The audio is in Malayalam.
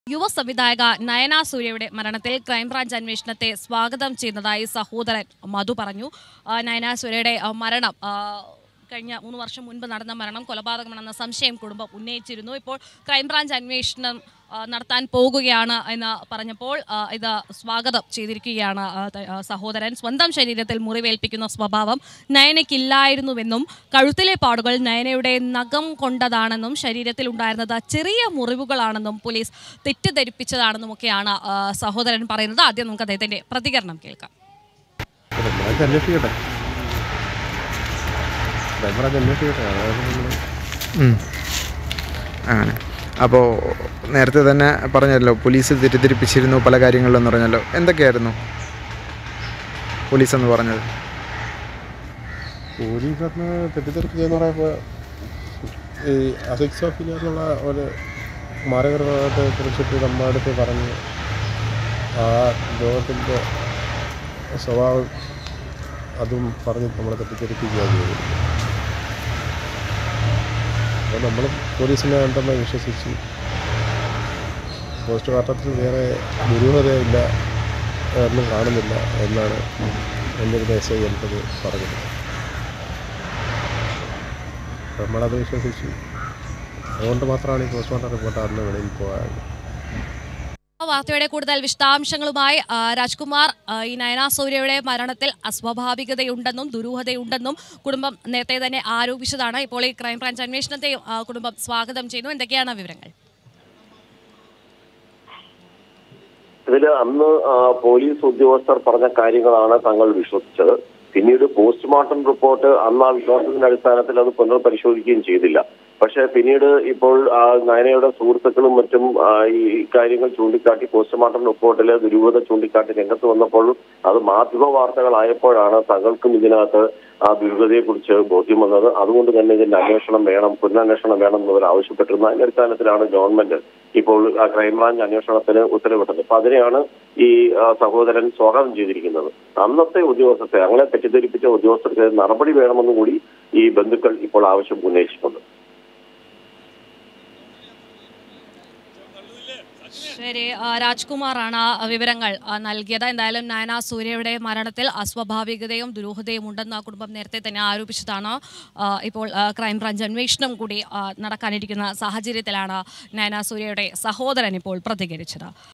യുവ സംവിധായക നയന സൂര്യയുടെ മരണത്തിൽ ക്രൈംബ്രാഞ്ച് അന്വേഷണത്തെ സ്വാഗതം ചെയ്യുന്നതായി സഹോദരൻ മധു പറഞ്ഞു ആ, നയന സൂര്യയുടെ ആ, മരണം ആ, കഴിഞ്ഞ മൂന്ന് വർഷം മുൻപ് നടന്ന മരണം കൊലപാതകമാണെന്ന സംശയം കുടുംബം ഉന്നയിച്ചിരുന്നു ഇപ്പോൾ ക്രൈംബ്രാഞ്ച് അന്വേഷണം ആ, നടത്താൻ പോകുകയാണ് എന്ന് പറഞ്ഞപ്പോൾ ആ, ഇത് സ്വാഗതം ചെയ്തിരിക്കുകയാണ് ആ, ത- ആ, സഹോദരൻ സ്വന്തം ശരീരത്തിൽ മുറിവേൽപ്പിക്കുന്ന സ്വഭാവം നയനയ്ക്കില്ലായിരുന്നുവെന്നും കഴുത്തിലെ പാടുകൾ നയനയുടെ നഖം കൊണ്ടതാണെന്നും ശരീരത്തിൽ ഉണ്ടായിരുന്നത് ചെറിയ മുറിവുകളാണെന്നും പോലീസ് തെറ്റിദ്ധരിപ്പിച്ചതാണെന്നും ഒക്കെയാണ് ആ, സഹോദരൻ പറയുന്നത് ആദ്യം നമുക്ക് അദ്ദേഹത്തിന്റെ പ്രതികരണം കേൾക്കാം ക്രൈംബ്രാഞ്ച് അന്വേഷിക്കട്ടെ ക്രൈംബ്രാഞ്ച് അന്വേഷിക്കട്ടെ അതായത് നമ്മള് ഉം. അങ്ങനെ അപ്പോൾ നേരത്തെ തന്നെ പറഞ്ഞല്ലോ പോലീസ് തെറ്റിദ്ധരിപ്പിച്ചിരുന്നു പല കാര്യങ്ങളിലെന്ന് പറഞ്ഞല്ലോ എന്തൊക്കെയായിരുന്നു പോലീസ് എന്ന് പറഞ്ഞത് പോലീസ് അന്ന് തെറ്റിദ്ധരിപ്പിച്ചതെന്ന് പറയുമ്പോൾ ഈ അസിക്സോഫിലിയ എന്നുള്ള ഒരു മാരകരോഗത്തെ കുറിച്ചിട്ട് നമ്മുടെ അടുത്ത് പറഞ്ഞ് ആ രോഗത്തിൻ്റെ സ്വഭാവം അതും പറഞ്ഞ് നമ്മളെ തെറ്റിദ്ധരിപ്പിക്കുകയാണ് ചെയ്തത് അപ്പോൾ നമ്മൾ പോലീസിനെ കണ്ടെന്ന് വിശ്വസിച്ച് പോസ്റ്റ്മോർട്ടത്തിൽ വേറെ ദുരൂഹതയില്ല ഒന്നും കാണുന്നില്ല എന്നാണ് എൻ്റെ ഒരു എസ് ഐ എനിക്കത് പറഞ്ഞത് നമ്മളത് വിശ്വസിച്ചു അതുകൊണ്ട് മാത്രമാണ് ഈ പോസ്റ്റ്മോർട്ടം റിപ്പോർട്ട് അന്ന് വെളിയിൽ പോകാൻ വാർത്തയുടെ കൂടുതൽ വിശദാംശങ്ങളുമായി ആ, രാജ്കുമാർ ആ, ഈ നയന സൂര്യയുടെ മരണത്തിൽ അസ്വാഭാവികതയുണ്ടെന്നും ദുരൂഹതയുണ്ടെന്നും കുടുംബം നേരത്തെ തന്നെ ആരോപിച്ചതാണ് ഇപ്പോൾ ഈ ക്രൈംബ്രാഞ്ച് അന്വേഷണത്തെയും ആ, കുടുംബം സ്വാഗതം ചെയ്യുന്നു എന്തൊക്കെയാണ് വിവരങ്ങൾ ഇതിൽ അന്ന് ആ, പോലീസ് ഉദ്യോഗസ്ഥർ പറഞ്ഞ കാര്യങ്ങളാണ് തങ്ങൾ വിശ്വസിച്ചത് പിന്നീട് പോസ്റ്റ്മോർട്ടം റിപ്പോർട്ട് അന്ന് ആ വിശ്വാസത്തിന്റെ അടിസ്ഥാനത്തിൽ അത് പുനർപരിശോധിക്കുകയും ചെയ്തില്ല പക്ഷേ പിന്നീട് ഇപ്പോൾ ആ, നയനയുടെ സുഹൃത്തുക്കളും മറ്റും ആ, ഈ കാര്യങ്ങൾ ചൂണ്ടിക്കാട്ടി പോസ്റ്റ്മോർട്ടം റിപ്പോർട്ടിലെ ദുരൂഹത ചൂണ്ടിക്കാട്ടി രംഗത്ത് വന്നപ്പോൾ അത് മാധ്യമ വാർത്തകളായപ്പോഴാണ് തങ്ങൾക്കും ഇതിനകത്ത് ആ ദുരൂഹതയെക്കുറിച്ച് ബോധ്യം വന്നത് അതുകൊണ്ട് തന്നെ ഇതിന്റെ അന്വേഷണം വേണം പുനരന്വേഷണം വേണം എന്നവർ ആവശ്യപ്പെട്ടിരുന്നു അതിന്റെ അടിസ്ഥാനത്തിലാണ് ഗവൺമെന്റ് ഇപ്പോൾ ആ ക്രൈംബ്രാഞ്ച് അന്വേഷണത്തിന് ഉത്തരവിട്ടത് അപ്പൊ അതിനെയാണ് ഈ ആ, സഹോദരൻ സ്വാഗതം ചെയ്തിരിക്കുന്നത് അന്നത്തെ ഉദ്യോഗസ്ഥത്തെ അങ്ങനെ തെറ്റിദ്ധരിപ്പിച്ച ഉദ്യോഗസ്ഥർക്ക് നടപടി വേണമെന്നും കൂടി ഈ ബന്ധുക്കൾ ഇപ്പോൾ ആവശ്യം ഉന്നയിച്ചിട്ടുണ്ട് ശരി ആ, രാജ്കുമാറാണ് ആ വിവരങ്ങൾ ആ, നൽകിയത് എന്തായാലും നയന സൂര്യയുടെ മരണത്തിൽ അസ്വാഭാവികതയും ദുരൂഹതയും ഉണ്ടെന്ന് ആ കുടുംബം നേരത്തെ തന്നെ ആരോപിച്ചതാണ് ആ, ഇപ്പോൾ ആ, ക്രൈംബ്രാഞ്ച് അന്വേഷണം കൂടി ആ, നടക്കാനിരിക്കുന്ന സാഹചര്യത്തിലാണ് നയന സൂര്യയുടെ സഹോദരൻ ഇപ്പോൾ പ്രതികരിച്ചത്